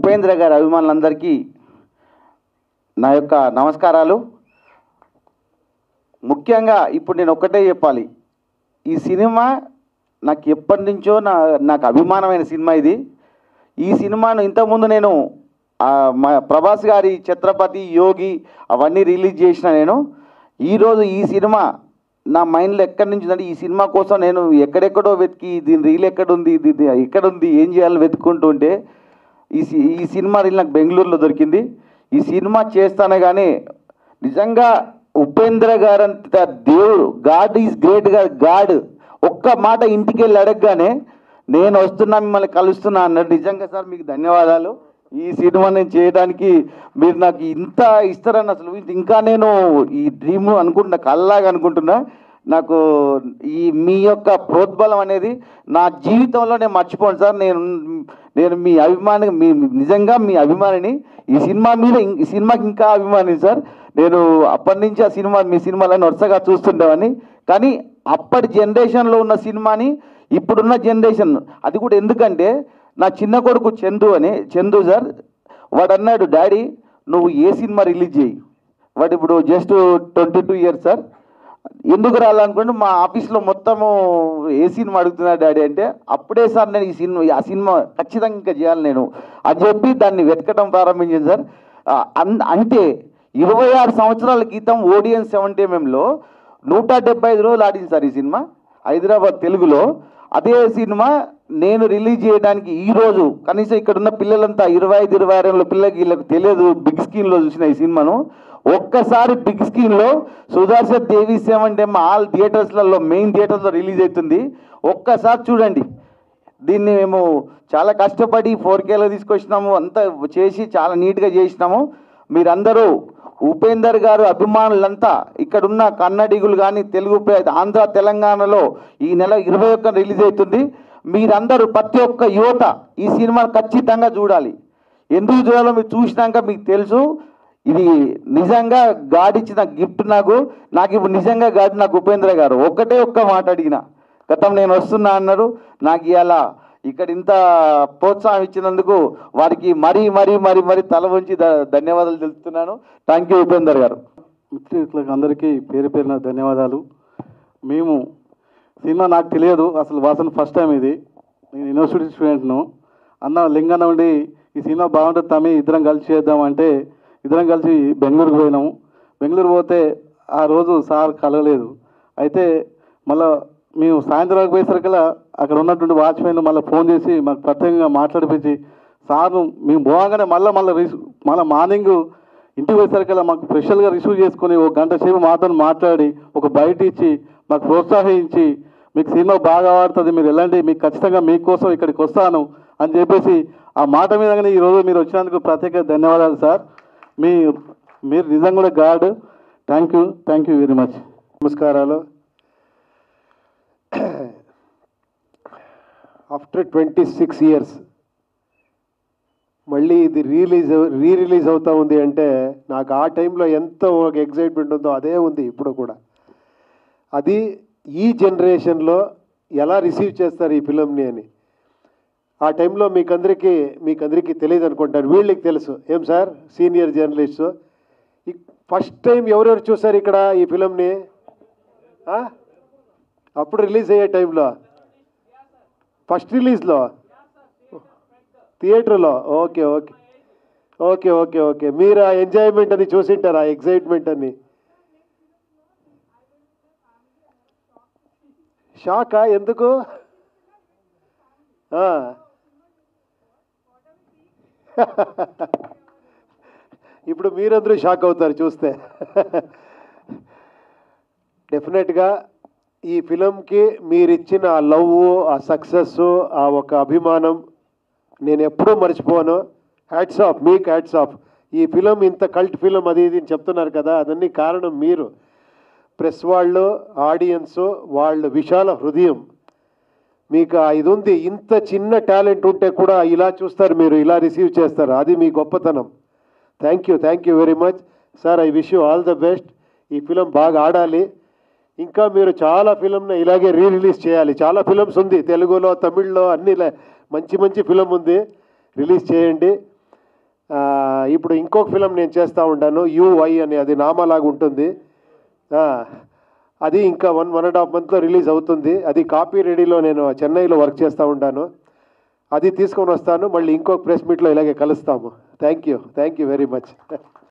ఉపేంద్ర గారి అభిమానులందరికీ నా యొక్క నమస్కారాలు ముఖ్యంగా ఇప్పుడు నేను ఒక్కటే చెప్పాలి ఈ సినిమా నాకు ఎప్పటి నుంచో నా నాకు అభిమానమైన సినిమా ఇది ఈ సినిమాను ఇంతకుముందు నేను ఆ, మా ప్రభాస్ గారి ఛత్రపతి యోగి అవన్నీ రిలీజ్ చేసిన నేను ఈరోజు ఈ సినిమా నా మైండ్లో ఎక్కడి నుంచి ఉందంటే ఈ సినిమా కోసం నేను ఎక్కడెక్కడో వెతికి దీని రీల్ ఎక్కడుంది ఇది ఇది ఎక్కడుంది ఏం చేయాలని వెతుక్కుంటుంటే ఈ సి- ఈ సినిమా రీల్ నాకు బెంగళూరులో దొరికింది ఈ సినిమా చేస్తానే కానీ నిజంగా ఉపేంద్ర గారంత దేవుడు గాడ్ ఈజ్ గ్రేట్ గా గాడ్ ఒక్క మాట ఇంటికి వెళ్ళి అడగగానే నేను వస్తున్నా మిమ్మల్ని కలుస్తున్నా అన్నాడు నిజంగా సార్ మీకు ధన్యవాదాలు ఈ సినిమా నేను చేయడానికి మీరు నాకు ఇంత ఇస్తారని అసలు ఊహించ- ఇంకా నేను ఈ డ్రీమ్ అనుకుంటున్నా కల్లాగా అనుకుంటున్నా నాకు ఈ మీ యొక్క ప్రోద్బలం అనేది నా జీవితంలో నేను మర్చిపోను సార్ నేను నేను మీ అభిమాని మీ నిజంగా మీ అభిమానిని ఈ సినిమా మీద ఇం- ఈ సినిమాకి ఇంకా అభిమాని సార్ నేను అప్పటి నుంచి ఆ సినిమా మీ సినిమాలను వరుసగా చూస్తుండేవాడిని కానీ అప్పటి జనరేషన్లో ఉన్న సినిమాని ఇప్పుడున్న జనరేషన్ అది కూడా ఎందుకంటే నా చిన్న కొడుకు చందు అని చందు సార్ వాడు అన్నాడు డాడీ నువ్వు ఏ సినిమా రిలీజ్ చేయి వాడు ఇప్పుడు just twenty two years sir ఎందుకు రావాలనుకుంటే మా ఆఫీస్లో మొత్తము ఏ సినిమా అడుగుతున్నాడు డాడీ అంటే అప్పుడే సార్ నేను ఈ సినిమా ఆ సినిమా ఖచ్చితంగా ఇంకా చేయాలి నేను అని చెప్పి దాన్ని వెతకడం ప్రారంభించింది సార్ ఆ, అన్- అంటే ఇరవై ఆరు సంవత్సరాల క్రితం ఓడియన్ సెవెంటీ ఎంఎంలో నూట డెబ్బై ఐదు రోజులు ఆడింది సార్ ఈ సినిమా హైదరాబాద్ తెలుగులో అదే సినిమా నేను రిలీజ్ చేయడానికి ఈ రోజు కనీసం ఇక్కడ ఉన్న పిల్లలంతా ఇరవై ఐదు ఇరవై ఆరు ఏళ్ళ పిల్లలకి వీళ్ళకి తెలియదు బిగ్ స్క్రీన్లో చూసిన ఈ సినిమాను ఒక్కసారి బిగ్ స్క్రీన్లో సుదర్శన్ దేవి సెవెన్ డెమ్ ఆల్ థియేటర్స్లలో మెయిన్ థియేటర్స్లో రిలీజ్ అవుతుంది ఒక్కసారి చూడండి దీన్ని మేము చాలా కష్టపడి ఫోర్ కేలో తీసుకొచ్చినాము అంతా చేసి చాలా నీట్గా చేసినాము మీరందరూ ఉపేందర్ గారు అభిమానులంతా ఇక్కడున్న కన్నడిగులు కానీ తెలుగు ప్ర- ఆంధ్ర తెలంగాణలో ఈ నెల ఇరవై ఒక్క రిలీజ్ అవుతుంది మీరందరూ ప్రతి ఒక్క యువత ఈ సినిమాను ఖచ్చితంగా చూడాలి ఎందుకు చూడాలో మీరు చూసినాక మీకు తెలుసు ఇది నిజంగా గాడ్ ఇచ్చిన గిఫ్ట్ నాకు నాకు ఇప్పుడు నిజంగా గాడ్ నాకు ఉపేంద్ర గారు ఒక్కటే ఒక్క మాట అడిగిన గతం నేను వస్తున్నా అన్నారు నాకు ఇవాళ ఇక్కడ ఇంత ప్రోత్సాహం ఇచ్చినందుకు వారికి మరీ మరీ మరీ మరీ తల వంచి ధ- ధన్యవాదాలు తెలుపుతున్నాను థ్యాంక్ యూ ఉపేందర్ గారు మిత్రులకు అందరికీ పేరు పేరున ధన్యవాదాలు మేము సినిమా నాకు తెలియదు అసలు వాసన ఫస్ట్ టైం ఇది నేను యూనివర్సిటీ స్టూడెంట్ను అన్న లింగన్న ఉండి ఈ సినిమా బాగుంటుంది తమ్మి ఇద్దరం కలిసి చేద్దాం అంటే ఇద్దరం కలిసి బెంగళూరుకు పోయినాము బెంగళూరు పోతే ఆ రోజు సార్ కలగలేదు అయితే మళ్ళా మేము సాయంత్రం పోయేసరికల్లా అక్కడ ఉన్నటువంటి వాచ్మెన్ మళ్ళీ ఫోన్ చేసి మాకు ప్రత్యేకంగా మాట్లాడిపించి సార్ను మేము పోగానే మళ్ళీ మళ్ళీ రిసీవ్ మళ్ళీ మార్నింగ్ ఇంటికి పోయేసరికల్లా మాకు స్పెషల్గా రిసీవ్ చేసుకొని ఒక గంట సేపు మాతో మాట్లాడి ఒక బయట ఇచ్చి మాకు ప్రోత్సహించి మీకు సినిమా బాగా ఆడుతుంది మీరు వెళ్ళండి మీకు ఖచ్చితంగా మీకోసం ఇక్కడికి వస్తాను అని చెప్పేసి ఆ మాట మీదగానే ఈరోజు మీరు వచ్చినందుకు ప్రత్యేక ధన్యవాదాలు సార్ మీ మీరు నిజంగా కూడా God thank you thank you very much నమస్కారాలు ఆఫ్టర్ ట్వంటీ సిక్స్ ఇయర్స్ మళ్ళీ ఇది రీలీజ్ రీ రిలీజ్ అవుతా ఉంది అంటే నాకు ఆ టైంలో ఎంత ఒక ఎగ్జైట్మెంట్ ఉందో అదే ఉంది ఇప్పుడు కూడా అది ఈ జనరేషన్లో ఎలా రిసీవ్ చేస్తారు ఈ ఫిలంని అని ఆ టైంలో మీకందరికీ మీకందరికీ తెలియదు అనుకుంటారు వీళ్ళకి తెలుసు ఏం sir senior journalists first time ఎవరెవరు చూసారు ఇక్కడ ఈ ఫిలంని ఆ? అప్పుడు రిలీజ్ అయ్యే టైంలో ఫస్ట్ రిలీజ్లో థియేటర్లో okay okay okay okay okay మీరు ఆ ఎంజాయ్మెంట్ అని చూసింటారు ఆ ఎగ్జైట్మెంట్ అని షాకా ఎందుకు ఆ. ఇప్పుడు మీరందరూ షాక్ అవుతారు చూస్తే డెఫినెట్గా ఈ ఫిలంకి మీరిచ్చిన ఆ లవ్ ఆ సక్సెస్ ఆ ఒక అభిమానం నేను ఎప్పుడూ మర్చిపోను హ్యాట్స్ ఆఫ్ మీకు హ్యాట్స్ ఆఫ్ ఈ ఫిలం ఇంత కల్ట్ ఫిలం అది ఇది అని చెప్తున్నారు కదా అదన్నీ కారణం మీరు ప్రెస్ వాళ్ళు ఆడియన్స్ వాళ్ళ విశాల హృదయం మీకు ఆ ఇది ఉంది ఇంత చిన్న టాలెంట్ ఉంటే కూడా ఇలా చూస్తారు మీరు ఇలా రిసీవ్ చేస్తారు అది మీ గొప్పతనం thank you thank you very much sir I wish you all the best ఈ ఫిలం బాగా ఆడాలి ఇంకా మీరు చాలా ఫిలంని ఇలాగే రీ రిలీజ్ చేయాలి చాలా ఫిలమ్స్ ఉంది తెలుగులో తమిళ్లో అన్ని ఇలా మంచి మంచి ఫిలం ఉంది రిలీజ్ చేయండి ఆ, ఇప్పుడు ఇంకొక ఫిలం నేను చేస్తూ ఉంటాను యుఐ అని అది నామాలాగా ఉంటుంది ఆ, అది ఇంకా వన్ వన్ అండ్ హాఫ్ మంత్లో రిలీజ్ అవుతుంది అది కాపీ రెడీలో నేను చెన్నైలో వర్క్ చేస్తూ ఉంటాను అది తీసుకొని వస్తాను మళ్ళీ ఇంకొక ప్రెస్ మీట్లో ఇలాగే కలుస్తాము thank you thank you very much